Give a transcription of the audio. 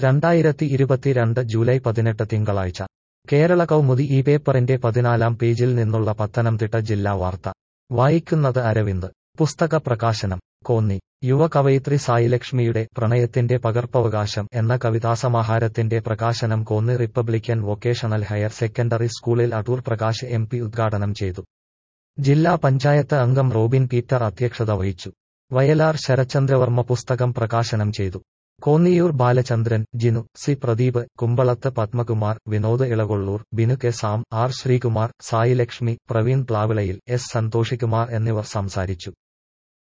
രണ്ടായിരത്തി ഇരുപത്തിരണ്ട് ജൂലൈ പതിനെട്ട് തിങ്കളാഴ്ച കേരള കൗമുദി ഈ പേപ്പറിന്റെ പതിനാലാം പേജിൽ നിന്നുള്ള പത്തനംതിട്ട ജില്ലാ വാർത്ത വായിക്കുന്നത് അരവിന്ദ് പുസ്തക പ്രകാശനം കോന്നി യുവ കവയിത്രി സായിലക്ഷ്മിയുടെ പ്രണയത്തിന്റെ പകർപ്പവകാശം എന്ന കവിതാസമാഹാരത്തിന്റെ പ്രകാശനം Konni republican vocational higher secondary സ്കൂളിൽ അടൂർ പ്രകാശ് എം പി ഉദ്ഘാടനം ചെയ്തു ജില്ലാ പഞ്ചായത്ത് അംഗം റോബിൻ പീറ്റർ അധ്യക്ഷത വഹിച്ചു വയലാർ ശരചന്ദ്രവർമ്മ പുസ്തകം പ്രകാശനം ചെയ്തു Konniyoor Balachandran Jinu C Pradeep Kumbalath Padmakumar Vinod Elakollur Binu K Sam R Sreekumar Sailakshmi Praveen പ്ലാവിളയിൽ എസ് സന്തോഷികുമാർ എന്നിവർ സംസാരിച്ചു